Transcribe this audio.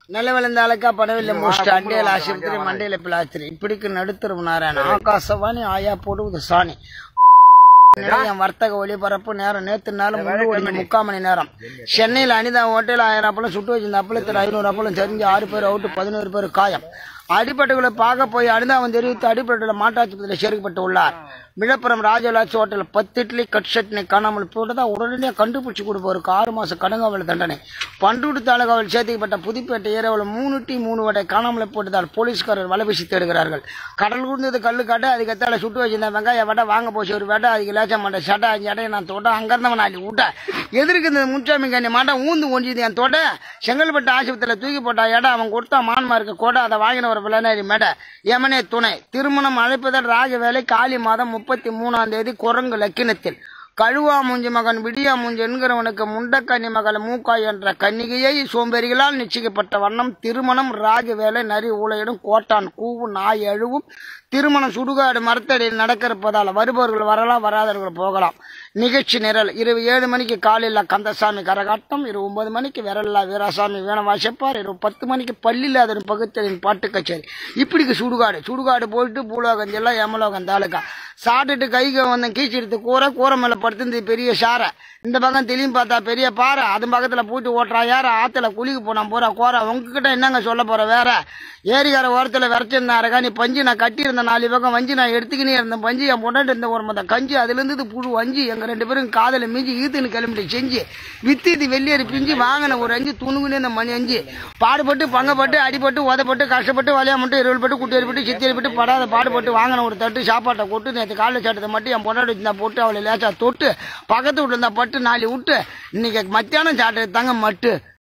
నెల వెళ్ళిందాలక పడవెళ్ళి ముష్టి అండేల ఆశుపత్రి మండేల పిలాస్త్రి ఇప్పటికి నడుతురు నారాయణ ఆకాశవాణి ఆయా పొడుగుது சாணி நிலையம் வர்த்தக ஒளிபரப்பு நேரம் நேத்து நேரம் முழு ஒடிஞ்சு முக்கால் மணி நேரம் சென்னையில் அனிதா ஹோட்டல் ஆயிரம் அப்பளம் சுட்டு வச்சிருந்த அப்பளத்தில் ஐநூறு அப்பளம் தெரிஞ்சு ஆறு பேர் அவுட்டு பதினோரு பேர் காயம் அடிப்பட்டுகளை பார்க்க போய் அனிதாவன் தெரிவித்து அடிப்பட்டுல மாட்டாச்சுப்பதில் சேர்க்கப்பட்டு உள்ளார் விழுப்புரம் ராஜலாட்சி ஹோட்டல் பத்து இட்லி கட் சட்னி காணாமல் போட்டதா உடனடியாக கண்டுபிடிச்சு கொடுப்பவருக்கு ஆறு மாசம் கடுங்காவல் தண்டனை பண்டூடு தாலுகாவில் சேர்த்துக்கப்பட்ட புதுப்பேட்டை ஏரியாவில் மூணு டீ மூணு வடை காணாமல் போட்டதால் போலீஸ்காரர் வலை வீசி தேடுகிறார்கள் கடல் கூர்ந்தது கல்லு காட்டு அதுக்கு எத்தால சுட்டு வச்சிருந்த வெங்காய வடை வாங்க போச்சு ஒரு வேட்டை அதுக்கு லேச்சா மாட்டேன் சட்டை அஞ்சு அடையை நான் தோட்டம் அங்கிருந்தவன் அள்ளி விட்டேன் எதிர்க்கு இந்த முன்சாமி கண்ணி மாட்டேன் ஊந்து ஒஞ்சிது என் தோட்ட செங்கல்பட்டு ஆஸ்பத்திரியில் தூக்கி போட்டா இடம் அவன் கொடுத்தா மான்மா இருக்க கோடை அதை வாங்கின ஒரு விளையாடி மேடை யமனே துணை திருமணம் அழைப்பதல் ராஜ வேலை காலி மாதம் முப்பத்தி மூணாம் தேதி குரங்கு லக்கினத்தில் கழுவா மூஞ்சி மகன் விடியா மூஞ்சி என்கிறவனுக்கு முண்டக்கன்னி மகள் மூக்காய் என்ற கன்னிகையை சோம்பேறிகளால் நிச்சயிக்கப்பட்ட வண்ணம் திருமணம் ராஜ வேலை நரி ஊழையிடும் கோட்டான் கூவு நாய் அழுவும் திருமணம் சுடுகாடு மரத்தடியில் நடக்கிறப்பதால் வருபவர்கள் வரலாம் வராதவர்கள் போகலாம் நிகழ்ச்சி நிரல் இரவு ஏழு மணிக்கு காலையில் கந்தசாமி கரகாட்டம் இரவு ஒன்பது மணிக்கு விரல்லா வீராசாமி வேணம் வாசிப்பார் இரவு பத்து மணிக்கு பள்ளியில்லாதவன் பகுத்தலின் பாட்டு கச்சேரி இப்படிக்கு சுடுகாடு சுடுகாடு போயிட்டு பூலோகம் எல்லாம் யமலோகம் தாலுக்கா சாப்பிட்டுட்டு கைக்கு வந்தேன் கீச்சு எடுத்து கூரை கூரை மேலே படுத்து பெரிய சாரை இந்த பக்கம் திரும்பி பார்த்தா பெரிய பாறை அது பக்கத்தில் பூட்டி ஓட்டுறா யார ஆற்றுல குளிக்க போனான் போறா கோரை உங்ககிட்ட என்னங்க சொல்ல போற வேற ஏரிக்கார ஓரத்தில் விரைச்சிருந்தாருக்கா நீ பஞ்சு நான் கட்டியிருந்தேன் நாலு பக்கம் வஞ்சி நான் எடுத்துக்கினே இருந்தேன் பஞ்சு என் பொண்டாட்டி இருந்த ஒரு மொத்த கஞ்சி அதுலேருந்து புழு வஞ்சி எங்கள் ரெண்டு பேரும் காதல மிஞ்சி ஈத்துன்னு கிளம்பிட்டு செஞ்சு வித்து இது வெள்ளியரி பிஞ்சு வாங்கின ஒரு அஞ்சு துணுகுனே இந்த மணி அஞ்சு பாடுபட்டு பங்கப்பட்டு அடிபட்டு உதப்பட்டு கஷ்டப்பட்டு வலியாமட்டு இருள்பட்டு குட்டியரிப்பட்டு சித்தியரிப்பட்டு படாத பாடுபட்டு வாங்கின ஒரு தட்டு சாப்பாட்டை கொட்டு நேற்று காலைல சாட்டத்தை மட்டும் என் பொண்டாட்டி இருந்தா போட்டு அவளை லேசா தொட்டு பக்கத்து வீட்டில் இருந்தா பட்டு நாலு விட்டு இன்னைக்கு மத்தியானம் சாட்டை தாங்க மட்டு